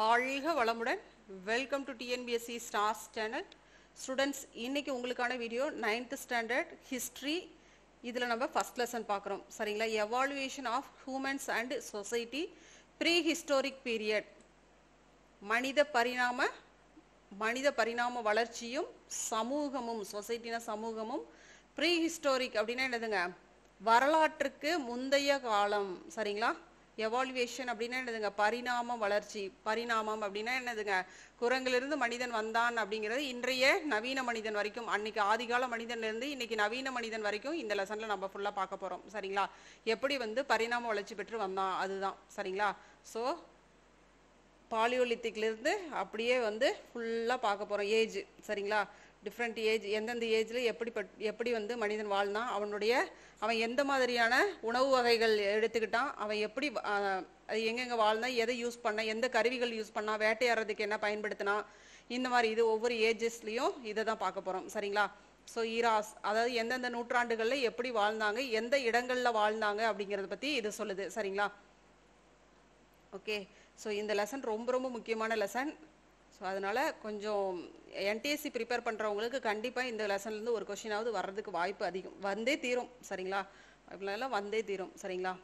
வாழ்க வளமுடன் welcome to TNPSC stars channel students இன்னைக்கு உங்களுக்கான வீடியோ நைன்த் ஸ்டாண்டர்ட் ஹிஸ்ட்ரி இதில் நம்ம ஃபர்ஸ்ட் லெசன் பார்க்குறோம் சரிங்களா evolution of humans and society pre historic period மனித பரிணாம மனித பரிணாம வளர்ச்சியும் சமூகமும் சொசைட்டினா சமூகமும் ப்ரீ ஹிஸ்டோரிக் அப்படின்னா என்னதுங்க வரலாற்றுக்கு முந்தைய காலம் சரிங்களா எவால்வேஷன் அப்படின்னா என்னதுங்க பரிணாம வளர்ச்சி பரிணாமம் அப்படின்னா என்னதுங்க குரங்கிலிருந்து மனிதன் வந்தான் அப்படிங்கிறது இன்றைய நவீன மனிதன் வரைக்கும் அன்னைக்கு ஆதிகால மனிதன்ல இருந்து இன்னைக்கு நவீன மனிதன் வரைக்கும் இந்த லெசன்ல நம்ம ஃபுல்லா பார்க்க போறோம் சரிங்களா எப்படி வந்து பரிணாம வளர்ச்சி பெற்று வந்தான் அதுதான் சரிங்களா ஸோ பாலியோலித்திக்லேருந்து அப்படியே வந்து ஃபுல்லாக பார்க்க போகிறோம் ஏஜ் சரிங்களா டிஃப்ரெண்ட் ஏஜ் எந்தெந்த ஏஜில் எப்படி பட் எப்படி வந்து மனிதன் வாழ்ந்தான் அவனுடைய அவன் எந்த மாதிரியான உணவு வகைகள் எடுத்துக்கிட்டான் அவன் எப்படி ஆஹ், அது எங்கெங்கே வாழ்ந்தான் எதை யூஸ் பண்ண எந்த கருவிகள் யூஸ் பண்ணா வேட்டையாடுறதுக்கு என்ன பயன்படுத்தினா இந்த மாதிரி இது ஒவ்வொரு ஏஜஸ்லேயும் இதை தான் பார்க்க போகிறோம் சரிங்களா ஸோ ஈராஸ் அதாவது எந்தெந்த நூற்றாண்டுகளில் எப்படி வாழ்ந்தாங்க எந்த இடங்களில் வாழ்ந்தாங்க அப்படிங்கிறத பற்றி இது சொல்லுது சரிங்களா ஓகே ஸோ இந்த லெசன் ரொம்ப ரொம்ப முக்கியமான லெசன் ஸோ அதனால கொஞ்சம் என்டிஎஸ்சி ப்ரிப்பேர் பண்ணுறவங்களுக்கு கண்டிப்பாக இந்த லெசன்லேருந்து ஒரு கொஷினாவது வர்றதுக்கு வாய்ப்பு அதிகம் வந்தே தீரும் சரிங்களா அப்படிலாம் வந்தே தீரும் சரிங்களா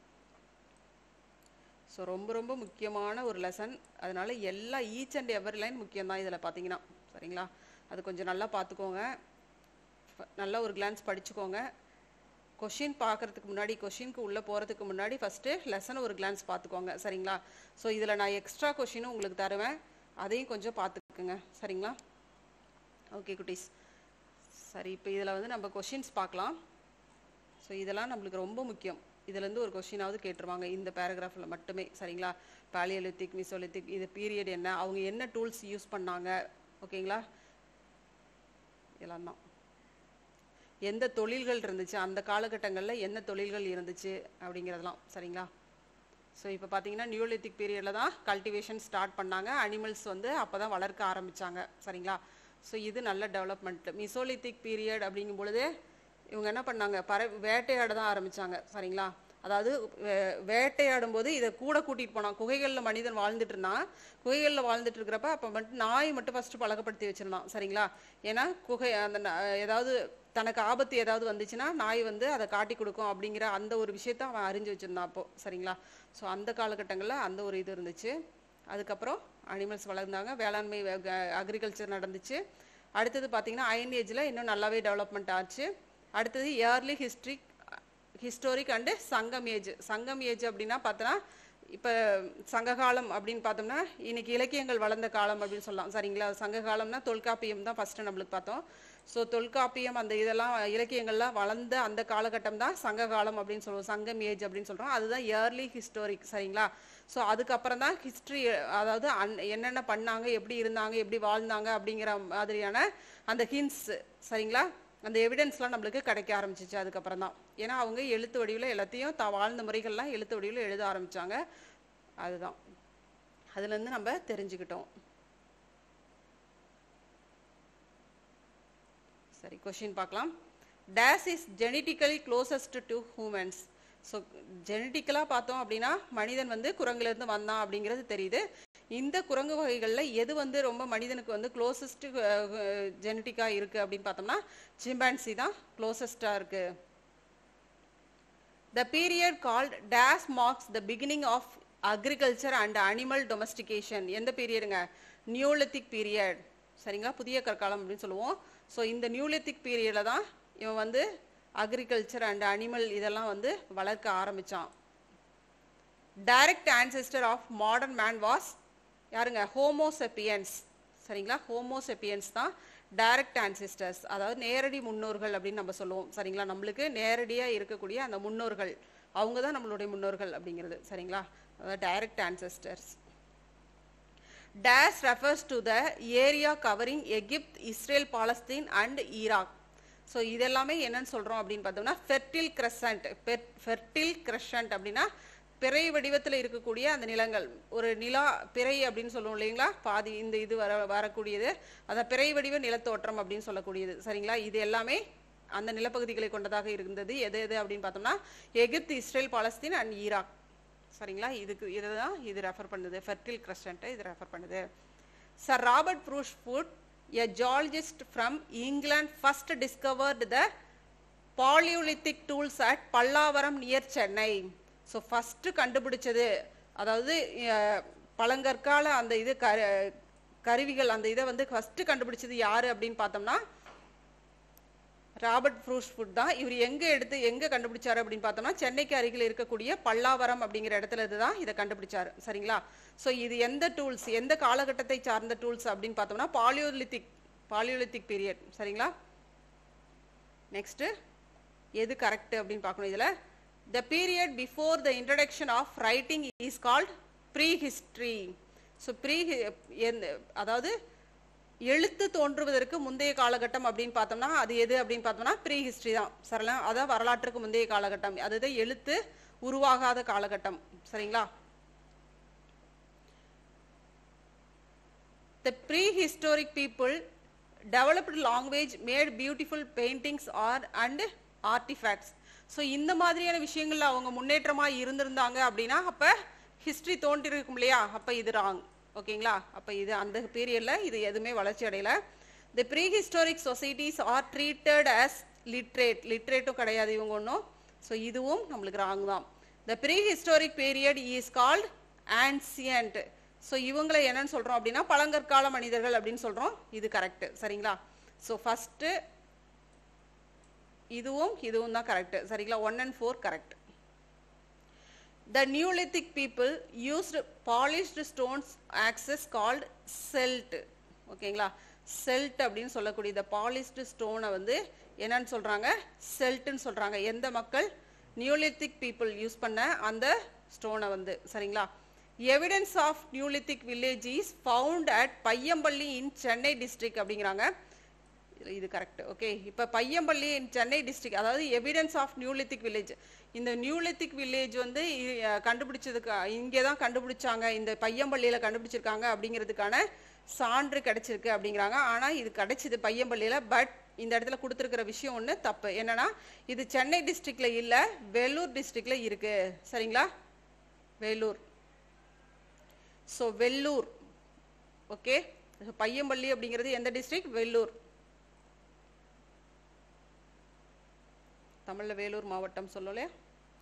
ஸோ ரொம்ப ரொம்ப முக்கியமான ஒரு லெசன் அதனால எல்லா ஈச் அண்ட் எவரி லைன் முக்கியம்தான் இதில் பார்த்தீங்கன்னா சரிங்களா அது கொஞ்சம் நல்லா பார்த்துக்கோங்க ஃப- நல்லா ஒரு கிளான்ஸ் படிச்சுக்கோங்க கொஷின் பார்க்கறதுக்கு முன்னாடி கொஷினுக்கு உள்ளே போகிறதுக்கு முன்னாடி ஃபஸ்ட்டு லெசன் ஒரு கிளான்ஸ் பார்த்துக்கோங்க சரிங்களா ஸோ இதில் நான் எக்ஸ்ட்ரா கொஷினும் உங்களுக்கு தருவேன் அதையும் கொஞ்சம் பார்த்துக்குங்க சரிங்களா ஓகே குட்டீஸ் சரி இப்போ இதில் வந்து நம்ம கொஷின்ஸ் பார்க்கலாம் ஸோ இதெல்லாம் நம்மளுக்கு ரொம்ப முக்கியம் இதுலேருந்து ஒரு கொஷினாவது கேட்டுருவாங்க இந்த பேராகிராஃபில் மட்டுமே சரிங்களா பாலியலித்திக் மிசோலித்திக் இது பீரியட் என்ன அவங்க என்ன டூல்ஸ் யூஸ் பண்ணாங்க ஓகேங்களா இதெல்லாம் தான் எந்த தொழில்கள் இருந்துச்சு அந்த காலகட்டங்களில் என்ன தொழில்கள் இருந்துச்சு அப்படிங்கிறதெல்லாம் சரிங்களா ஸோ இப்போ பார்த்தீங்கன்னா நியூலித்திக் பீரியடில் தான் கல்டிவேஷன் ஸ்டார்ட் பண்ணாங்க அனிமல்ஸ் வந்து அப்போ தான் வளர்க்க ஆரம்பிச்சாங்க சரிங்களா ஸோ இது நல்ல டெவலப்மெண்ட் மிசோலித்திக் பீரியட் அப்படிங்கும் பொழுது இவங்க என்ன பண்ணாங்க பற வேட்டையாட தான் ஆரம்பிச்சாங்க சரிங்களா அதாவது வே- வேட்டையாடும் போது இதை கூட கூட்டிட்டு போனான் குகைகளில் மனிதன் வாழ்ந்துட்டு இருந்தான் குகைகளில் வாழ்ந்துட்டு இருக்கிறப்ப அப்போ மட்டும் நாய் மட்டும் ஃபர்ஸ்ட் பழக்கப்படுத்தி வச்சிருந்தான் சரிங்களா ஏன்னா குகை அந்த ந- ஏதாவது தனக்கு ஆபத்து ஏதாவது வந்துச்சுன்னா நாய் வந்து அதை காட்டி கொடுக்கும் அப்படிங்கிற அந்த ஒரு விஷயத்த அவன் அறிஞ்சு வச்சிருந்தான் அப்போ சரிங்களா ஸோ அந்த காலகட்டங்களில் அந்த ஒரு இது இருந்துச்சு அதுக்கப்புறம் அனிமல்ஸ் வளர்ந்தாங்க வேளாண்மை அக்ரிகல்ச்சர் நடந்துச்சு அடுத்தது பார்த்தீங்கன்னா அயன் ஏஜில் இன்னும் நல்லாவே டெவலப்மெண்ட் ஆச்சு அடுத்தது early history historic and Sangam age Sangam age அப்படின்னா பார்த்தோன்னா இப்போ சங்ககாலம் அப்படின்னு பார்த்தோம்னா இன்னைக்கு இலக்கியங்கள் வளர்ந்த காலம் அப்படின்னு சொல்லலாம் சரிங்களா சங்க காலம்னா தொல்காப்பியம் தான் ஃபர்ஸ்ட் நம்மளுக்கு பார்த்தோம் ஸோ தொல்காப்பியம் அந்த இதெல்லாம் இலக்கியங்கள்லாம் வளர்ந்த அந்த காலகட்டம் தான் சங்க காலம் அப்படின்னு சொல்லுவோம் சங்கம் ஏஜ் அப்படின்னு சொல்கிறோம் அதுதான் இயர்லி ஹிஸ்டோரிக் சரிங்களா ஸோ அதுக்கப்புறம் தான் ஹிஸ்ட்ரி அதாவது அன் என்னென்ன பண்ணாங்க எப்படி இருந்தாங்க எப்படி வாழ்ந்தாங்க அப்படிங்கிற மாதிரியான அந்த ஹின்ஸ் சரிங்களா அந்த எவிடன்ஸ்லாம் நம்மளுக்கு கிடைக்க ஆரம்பிச்சிச்சு அதுக்கப்புறம் தான் ஏன்னா அவங்க எழுத்து வடிவில் எல்லாத்தையும் தான் வாழ்ந்த முறைகள்லாம் எழுத்து வடிவில் எழுத ஆரம்பிச்சாங்க அதுதான் அதுலேருந்து நம்ம தெரிஞ்சுக்கிட்டோம் சரி கொஷின் பார்க்கலாம் this is genetically closest to humans so ஜெனட்டிக்கலாக பார்த்தோம் அப்படின்னா மனிதன் வந்து குரங்குலேருந்து வந்தான் அப்படிங்கிறது தெரியுது இந்த குரங்கு வகைகளில் எது வந்து ரொம்ப மனிதனுக்கு வந்து க்ளோசஸ்ட் ஜெனட்டிக்காக இருக்குது அப்படின்னு பார்த்தோம்னா சிம்பான்சி தான் க்ளோசஸ்டாக இருக்குது The period called dash marks the beginning of agriculture and animal domestication. எந்த பீரியடுங்க நியூலித்திக் பீரியட் சரிங்களா புதிய கற்காலம் அப்படின்னு சொல்லுவோம் ஸோ இந்த நியூலித்திக் பீரியடில் தான் இவன் வந்து அக்ரிகல்ச்சர் அண்ட் அனிமல் இதெல்லாம் வந்து வளர்க்க ஆரம்பிச்சான் direct ancestor of modern man was யாருங்க ஹோமோசெப்பியன்ஸ் சரிங்களா ஹோமோசெப்பியன்ஸ் தான் டைரக்ட் ancestors அதாவது நேரடி முன்னோர்கள் அப்படின்னு நம்ம சொல்லுவோம் சரிங்களா நம்மளுக்கு நேரடியாக இருக்கக்கூடிய அந்த முன்னோர்கள் அவங்க தான் நம்மளுடைய முன்னோர்கள் அப்படிங்கிறது சரிங்களா அதாவது direct ancestors this refers to the area covering Egypt Israel Palestine and Iraq so இதெல்லாமே என்னன்னு சொல்கிறோம் அப்படின்னு பார்த்தோம்னா ஃபெர்டில் கிரசன்ட் ஃபெர்டில் கிரஷன்ட் அப்படின்னா பிறை வடிவத்தில் இருக்கக்கூடிய அந்த நிலங்கள் ஒரு நிலா பிறை அப்படின்னு சொல்லுவோம் இல்லைங்களா பாதி இந்த இது வர வரக்கூடியது அதான் பிறை வடிவ நிலத்தோற்றம் அப்படின்னு சொல்லக்கூடியது சரிங்களா இது எல்லாமே அந்த நிலப்பகுதிகளை கொண்டதாக இருந்தது எது எது அப்படின்னு பார்த்தோம்னா Egypt Israel Palestine and Iraq சரிங்களா இதுக்கு இதுதான் இது ரெஃபர் பண்ணுது ஃபெர்டில் கிரஸ்டன்ட்டை இது ரெஃபர் பண்ணுது sir Robert Bruce Foote a geologist from England first discovered the palaeolithic tools at Pallavaram near Chennai so first கண்டுபிடிச்சது அதாவது அஹ், பழங்கற்கால அந்த இது கரு கருவிகள் அந்த இதை வந்து ஃபஸ்ட்டு கண்டுபிடிச்சது யாரு அப்படின்னு பார்த்தோம்னா ராபர்ட் ப்ரூஷ்ஃபுட் தான் இவர் எங்க எடுத்து எங்க கண்டுபிடிச்சாரு அப்படின்னு பார்த்தோம்னா சென்னைக்கு அருகில் இருக்கக்கூடிய பல்லாவரம் அப்படிங்கிற இடத்துல இதுதான் இதை கண்டுபிடிச்சாரு சரிங்களா ஸோ இது எந்த டூல்ஸ் எந்த காலகட்டத்தை சார்ந்த டூல்ஸ் அப்படின்னு பார்த்தோம்னா பாலியோலித்திக் பாலியோலித்திக் பீரியட் சரிங்களா நெக்ஸ்ட் எது கரெக்ட் அப்படின்னு பார்க்கணும் இதுல the period before the introduction of writing is called pre history so pre அதாவது எழுத்து தோன்றுவதற்கு முந்தைய காலகட்டம் அப்படின்னு பார்த்தோம்னா அது எது அப்படின்னு பார்த்தோம்னா ப்ரீ ஹிஸ்டரி தான் சரிங்களா அதான் வரலாற்றுக்கு முந்தைய காலகட்டம் அதுதான் எழுத்து உருவாகாத காலகட்டம் சரிங்களா The prehistoric people developed language, made beautiful paintings or and artifacts. So இந்த மாதிரியான விஷயங்கள்ல அவங்க முன்னேற்றமா இருந்திருந்தாங்க அப்படின்னா அப்ப ஹிஸ்டரி தோன்றிருக்கும் இல்லையா அப்ப இது ராங் ஓகேங்களா அப்ப இது அந்த பீரியட்ல இது எதுவுமே வளர்ச்சி அடையல the pre historic societies are treated as literate லிட்ரேட்டும் கிடையாது இவங்க ஒன்றும் ஸோ இதுவும் நம்மளுக்கு ராங் தான் the pre historic period is called ancient so இவங்களை என்னன்னு சொல்றோம் அப்படின்னா பழங்கற்கால மனிதர்கள் அப்படின்னு சொல்றோம் இது கரெக்ட் சரிங்களா ஸோ ஃபர்ஸ்ட் இதுவும் இதுவும் தான் கரெக்ட் சரிங்களா one and four correct the neolithic people used polished stones axes called celt ஓகேங்களா செல்ட் அப்படின்னு சொல்லக்கூடிய இந்த பாலிஷ்டு ஸ்டோனை வந்து என்னன்னு சொல்றாங்க செல்ட்னு சொல்றாங்க எந்த மக்கள் நியூலித்திக் பீப்புள் யூஸ் பண்ண அந்த ஸ்டோனை வந்து சரிங்களா evidence of neolithic village is found at Paiyampalli in Chennai district அப்படிங்கிறாங்க இது- இது கரெக்ட் ஓகே இப்போ பையம்பள்ளி in சென்னை டிஸ்ட்ரிக்ட் அதாவது எவிடன்ஸ் ஆஃப் நியூலித்திக் வில்லேஜ் இந்த நியூலித்திக் வில்லேஜ் வந்து இ- அஹ் கண்டுபிடிச்சதுக்கு இங்கே தான் கண்டுபிடிச்சாங்க இந்த பையம்பள்ளியில் கண்டுபிடிச்சிருக்காங்க அப்படிங்கிறதுக்கான சான்று கிடைச்சிருக்கு அப்படிங்கிறாங்க ஆனால் இது கிடைச்சிது பையம்பள்ளியில் பட் இந்த இடத்துல கொடுத்துருக்கிற விஷயம் ஒன்று தப்பு என்னன்னா இது சென்னை டிஸ்ட்ரிக்ட்ல இல்லை வேலூர் டிஸ்ட்ரிக்ட்ல இருக்கு சரிங்களா வேலூர் ஸோ வெள்ளூர் ஓகே பையம்பள்ளி அப்படிங்கிறது எந்த டிஸ்ட்ரிக்ட் வெள்ளூர் தமிழ்ல வேலூர் மாவட்டம் சொல்லலையா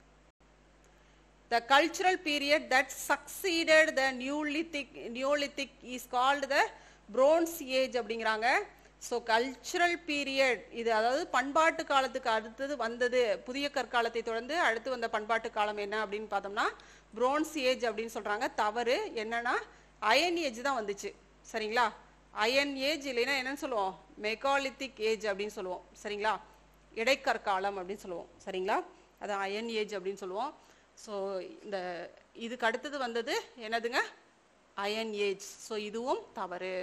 The cultural period that succeeded the Neolithic, Neolithic is called the Bronze Age அப்படிங்கிறாங்க ஸோ கல்ச்சுரல் பீரியட் இது அதாவது பண்பாட்டு காலத்துக்கு அடுத்தது வந்தது புதிய கற்காலத்தை தொடர்ந்து அடுத்து வந்த பண்பாட்டு காலம் என்ன அப்படின்னு பார்த்தோம்னா பிரோன்ஸ் ஏஜ் அப்படின்னு சொல்றாங்க தவறு என்னன்னா அயன் ஏஜ் தான் வந்துச்சு சரிங்களா அயன் ஏஜ் இல்லைன்னா என்னன்னு சொல்லுவோம் மெகாலித்திக் ஏஜ் அப்படின்னு சொல்லுவோம் சரிங்களா இடைக்கற்காலம் அப்படின்னு சொல்லுவோம் சரிங்களா அது அயன் ஏஜ் அப்படின்னு சொல்லுவோம் ஸோ இந்த இதுக்கு அடுத்தது வந்தது என்னதுங்க அயன் ஏஜ் ஸோ இதுவும் தவறு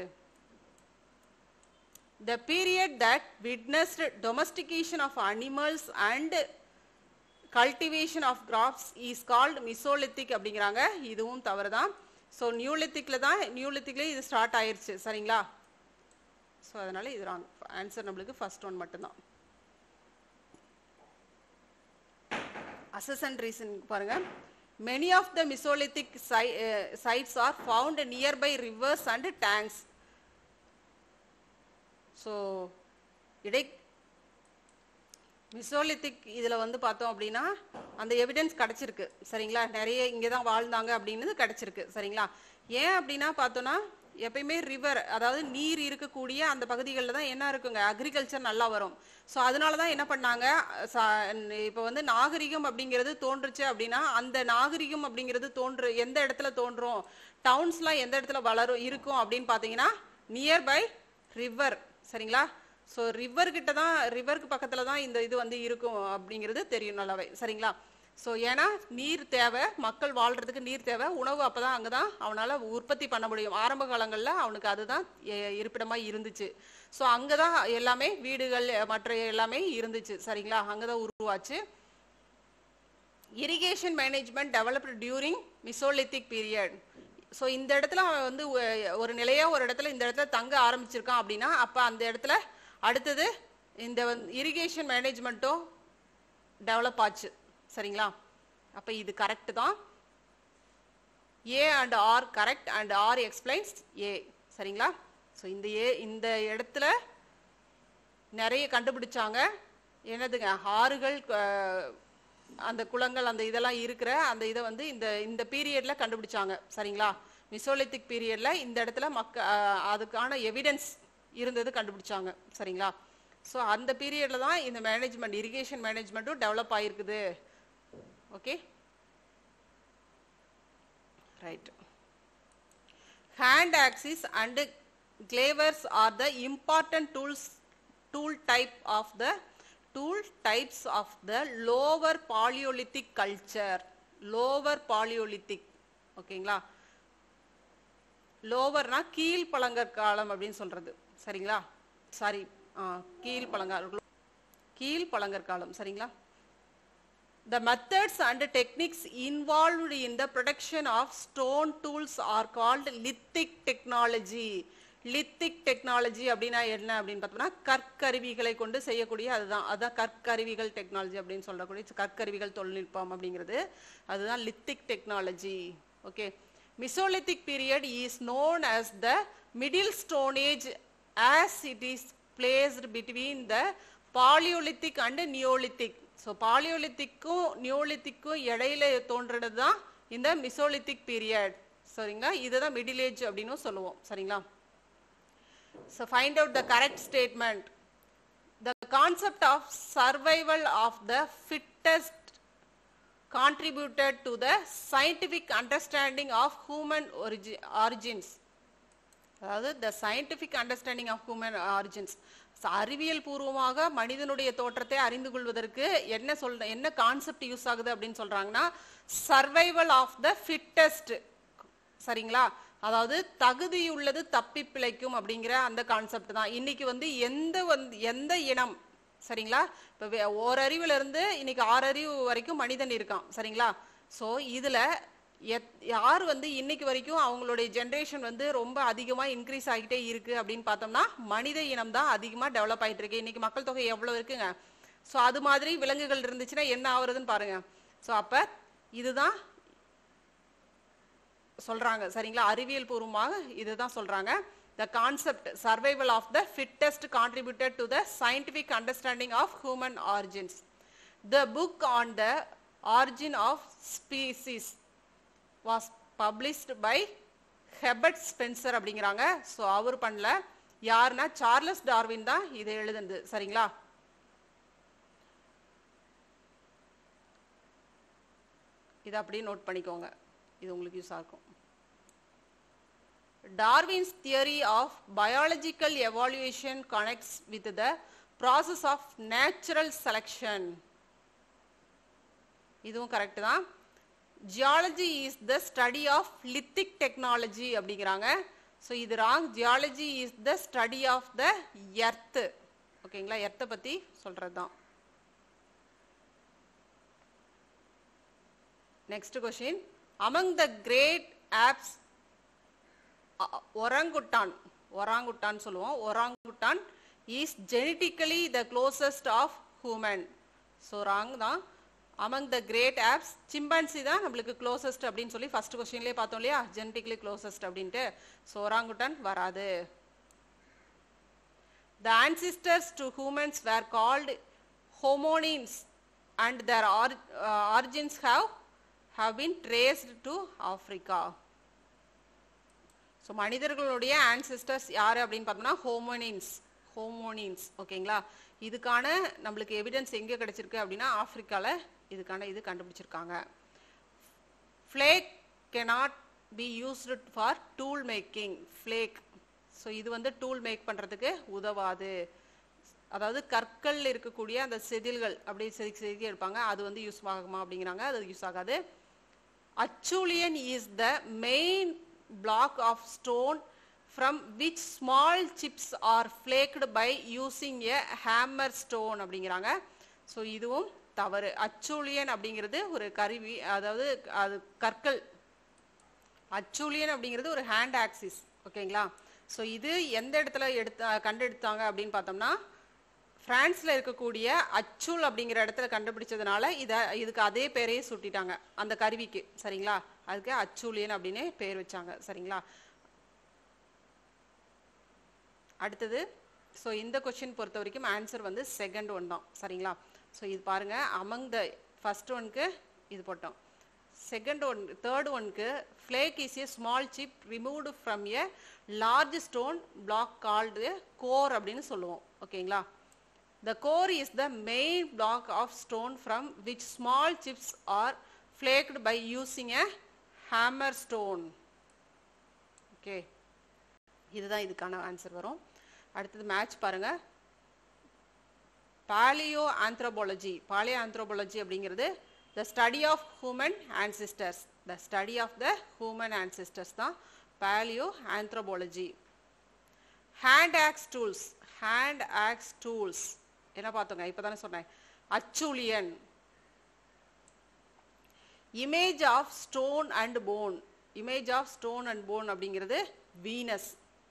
the period that witnessed domestication of animals and cultivation of crops is called mesolithic அப்படிங்கிறாங்க இதுவும் தவறு தான் ஸோ நியூலித்திக்ல தான் நியூலித்திக்ல இது ஸ்டார்ட் ஆயிருச்சு சரிங்களா ஸோ அதனால இது ராங் ஆன்சர் நம்மளுக்கு ஃபர்ஸ்ட் ஒன் மட்டும்தான் அசஸ் அண்ட் ரீசன் பாருங்க many of the mesolithic sites are found nearby rivers and tanks so இடை மிசோலித்திக் இதில் வந்து பார்த்தோம் அப்படின்னா அந்த எவிடன்ஸ் கிடைச்சிருக்கு சரிங்களா நிறைய இங்கே தான் வாழ்ந்தாங்க அப்படின்னு கிடைச்சிருக்கு சரிங்களா ஏன் அப்படின்னா பார்த்தோன்னா எப்பயுமே ரிவர் அதாவது நீர் இருக்கக்கூடிய அந்த பகுதிகளில் தான் என்ன இருக்குங்க அக்ரிகல்ச்சர் நல்லா வரும் ஸோ அதனால தான் என்ன பண்ணாங்க இப்போ வந்து நாகரிகம் அப்படிங்கிறது தோன்றுச்சு அப்படின்னா அந்த நாகரிகம் அப்படிங்கிறது தோன்று எந்த இடத்துல தோன்றும் டவுன்ஸ்லாம் எந்த இடத்துல வளரும் இருக்கும் அப்படின்னு பார்த்தீங்கன்னா நியர்பை ரிவர் சரிங்களா ஸோ ரிவர் கிட்ட தான் ரிவருக்கு பக்கத்தில் தான் இந்த இது வந்து இருக்கும் அப்படிங்கிறது தெரியும் நல்லாவே சரிங்களா ஸோ ஏன்னா நீர் தேவை மக்கள் வாழ்றதுக்கு நீர் தேவை உணவு அப்போ தான் அங்கே தான் அவனால் உற்பத்தி பண்ண முடியும் ஆரம்ப காலங்களில் அவனுக்கு அதுதான் எ- இருப்பிடமா இருந்துச்சு ஸோ அங்கே தான் எல்லாமே வீடுகள் மற்ற எல்லாமே இருந்துச்சு சரிங்களா அங்கே தான் உருவாச்சு irrigation management developed during mesolithic period so இந்த இடத்துல அவன் வந்து ஒ- ஒரு நிலையா ஒரு இடத்துல இந்த இடத்துல தங்க ஆரம்பிச்சிருக்கான் அப்படின்னா அப்போ அந்த இடத்துல அடுத்தது இந்த இரிகேஷன் மேனேஜ்மெண்ட்டும் டெவலப் ஆச்சு சரிங்களா அப்போ இது கரெக்ட் தான் A and R correct and R explains A சரிங்களா ஸோ இந்த ஏ இந்த இடத்துல நிறைய கண்டுபிடிச்சாங்க என்னதுங்க ஆறுகள் அஹ், அந்த குளங்கள் அந்த இதெல்லாம் இருக்கிற அந்த இதை வந்து இந்த இந்த பீரியட்ல கண்டுபிடிச்சாங்க சரிங்களா மிசோலித்திக் பீரியட்ல இந்த இடத்துல மக்க அஹ், அதுக்கான எவிடன்ஸ் இருந்தது கண்டுபிடிச்சாங்க சரிங்களா ஸோ அந்த பீரியட்ல தான் இந்த மேனேஜ்மெண்ட் இரிகேஷன் மேனேஜ்மெண்ட்டும் டெவலப் ஆயிருக்குது okay right hand axes and glavers are the important tools tool type of the tool types of the lower paleolithic culture lower paleolithic ஓகேங்களா லோவர்னா கீழ் பழங்கற் காலம் அப்படின்னு சொல்றது சரிங்களா சாரி கீழ் பழங்கால் கீழ் பழங்கற்காலம் சரிங்களா The methods and techniques involved in the production of stone tools are called lithic technology. Lithic technology அப்படின்னா என்ன அப்படின்னு பார்த்தோம்னா கற்கருவிகளை கொண்டு செய்யக்கூடிய அதுதான் அதான் கற்கருவிகள் டெக்னாலஜி அப்படின்னு சொல்லக்கூடிய கற்கருவிகள் தொழில்நுட்பம் அப்படிங்கிறது அதுதான் lithic technology okay mesolithic period is known as the middle stone age as it is placed between the palaeolithic and neolithic so பாலியோலித்திக்கும் நியோலித்திக்கும் இடையில தோன்றது தான் இந்த மிசோலித்திக் பீரியட் சரிங்களா இதுதான் மிடில் ஏஜ் அப்படின்னு சொல்லுவோம் சரிங்களா so find out the correct statement the concept of survival of the fittest contributed to the scientific understanding of human origi- origins அதாவது the scientific understanding of human origins அறிவியல் பூர்வமாக மனிதனுடைய தோற்றத்தை அறிந்து கொள்வதற்கு என்ன சொல்ற என்ன கான்செப்ட் யூஸ் ஆகுது அப்படின்னு சொல்றாங்கன்னா சர்வைவல் ஆஃப் த ஃபிட்டஸ்ட் சரிங்களா அதாவது தகுதியுள்ளது தப்பி பிழைக்கும் அப்படிங்கிற அந்த கான்செப்ட் தான் இன்னைக்கு வந்து எந்த வந்து எந்த இனம் சரிங்களா இப்போ வே- ஓரறிவுல இருந்து இன்னைக்கு ஆறறிவு வரைக்கும் மனிதன் இருக்கான் சரிங்களா ஸோ இதுல எத் யார் வந்து இன்னைக்கு வரைக்கும் அவங்களுடைய ஜென்ரேஷன் வந்து ரொம்ப அதிகமாக இன்க்ரீஸ் ஆகிட்டே இருக்கு அப்படின்னு பார்த்தோம்னா மனித இனம் தான் அதிகமாக டெவலப் ஆகிட்டு இருக்கு இன்னைக்கு மக்கள் தொகை எவ்வளோ இருக்குங்க ஸோ அது மாதிரி விலங்குகள் இருந்துச்சுன்னா என்ன ஆகுறதுன்னு பாருங்க ஸோ அப்போ இதுதான் சொல்றாங்க சரிங்களா அறிவியல் பூர்வமாக இதுதான் சொல்றாங்க the concept survival of the fittest contributed to the scientific understanding of human origins the book on the origin of species was published by Herbert Spencer அப்படிங்கிறாங்க ஸோ அவர் பண்ணல யாருன்னா சார்லஸ் டார்வின் தான் இதை எழுதுனது சரிங்களா இதை அப்படியே நோட் பண்ணிக்கோங்க இது உங்களுக்கு யூஸ் ஆகும் Darwin's theory of biological evolution connects with the process of natural selection இதுவும் கரெக்ட் தான் geology is the study of lithic technology அப்படிங்கிறாங்க ஸோ இது wrong geology is the study of the earth ஓகேங்களா எர்த்தை பற்றி சொல்கிறது தான் next question among the great apes orangutan orangutan சொல்லுவோம் orangutan is genetically the closest of human so wrong தான் among the great apes chimpanzee தான் நம்மளுக்கு க்ளோசஸ்ட் அப்படின்னு சொல்லி ஃபர்ஸ்ட் கொஸ்டின்லேயே பார்த்தோம் இல்லையா ஜெனட்டிக்கலி க்ளோசஸ்ட் அப்படின்ட்டு ஸோ ஒராங்குட்டான் வராது The ancestors to humans were called homonines and their or- uh, origins have, have been traced to Africa. So மனிதர்களுடைய ancestors யாரு அப்படின்னு பார்த்தோம்னா ஹோமோனின்ஸ் ஹோமோனின்ஸ் ஓகேங்களா இதுக்கான நம்மளுக்கு எவிடன்ஸ் எங்கே கிடைச்சிருக்கு அப்படின்னா ஆப்பிரிக்கால இதுக்கான இது கண்டுபிடிச்சிருக்காங்க flake cannot be used for tool making flake so இது வந்து டூல் மேக் பண்ணுறதுக்கு உதவாது அதாவது கற்கள் இருக்கக்கூடிய அந்த செதில்கள் அப்படியே செதுக்கி செதுக்கி எடுப்பாங்க அது வந்து யூஸ் ஆகுமா அப்படிங்கிறாங்க அது யூஸ் ஆகாது Acheulian is the main block of stone from which small chips are flaked by using a hammer stone அப்படிங்கிறாங்க ஸோ இதுவும் தவறு அச்சூலியன் அப்படிங்கிறது ஒரு கருவி அதாவது அது கற்கள் அச்சூலியன் அப்படிங்கிறது ஒரு ஹேண்ட் ஆக்சிஸ் ஓகேங்களா ஸோ இது எந்த இடத்துல எடுத்த கண்டெடுத்தாங்க அப்படின்னு பார்த்தோம்னா பிரான்ஸ்ல இருக்கக்கூடிய அச்சுல் அப்படிங்கிற இடத்துல கண்டுபிடிச்சதுனால இத இதுக்கு அதே பேரையே சுட்டிட்டாங்க அந்த கருவிக்கு சரிங்களா அதுக்கு அச்சூலியன் அப்படின்னு பேர் வச்சாங்க சரிங்களா அடுத்தது ஸோ இந்த கொஸ்டின் பொறுத்த வரைக்கும் ஆன்சர் வந்து செகண்ட் ஒன் தான் சரிங்களா ஸோ இது பாருங்க அமங் த ஃபர்ஸ்ட் ஒன்க்கு இது போட்டோம் செகண்ட் ஒன் தேர்ட் ஒன்க்கு flake is a small chip removed from a large stone block called core அப்படின்னு சொல்லுவோம் ஓகேங்களா the core is the main block of stone from which small chips are flaked by using a hammer stone okay இதுதான் இதுக்கான answer வரும் அடுத்தது match பாருங்க பாலியோ anthropology palaeo anthropology அப்படிங்கிறது the study of human ancestors the study of the human ancestors தான் palaeo anthropology hand axe tools hand axe tools என்ன பார்த்தோங்க இப்போ தானே சொன்னேன் Acheulian image of stone and bone image of stone and bone அப்படிங்கிறது Venus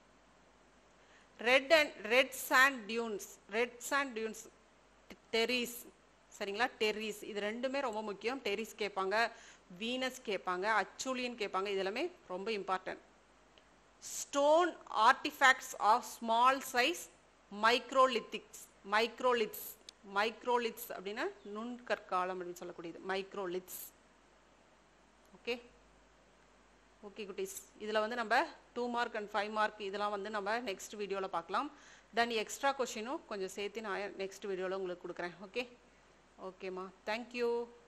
red and red sand dunes red sand dunes teris சரிங்களா டெரிஸ் இது ரெண்டுமே ரொம்ப முக்கியம் டெரிஸ் கேட்பாங்க வீனஸ் கேட்பாங்க அச்சூலியன் கேட்பாங்க இது எல்லாமே ரொம்ப important stone artefacts of small size microlithics microliths microliths அப்படின்னா நுண்கற்காலம் அப்படின்னு சொல்லக்கூடியது மைக்ரோலித்ஸ் ஓகே ஓகே குட்டீஸ் இதில் வந்து நம்ம two mark and five mark இதெல்லாம் வந்து நம்ம நெக்ஸ்ட் வீடியோவில் பார்க்கலாம் தென் எக்ஸ்ட்ரா கொஷினும் கொஞ்சம் சேர்த்து நான் நெக்ஸ்ட் வீடியோவில் உங்களுக்கு கொடுக்குறேன் ஓகே ஓகேம்மா தேங்க்யூ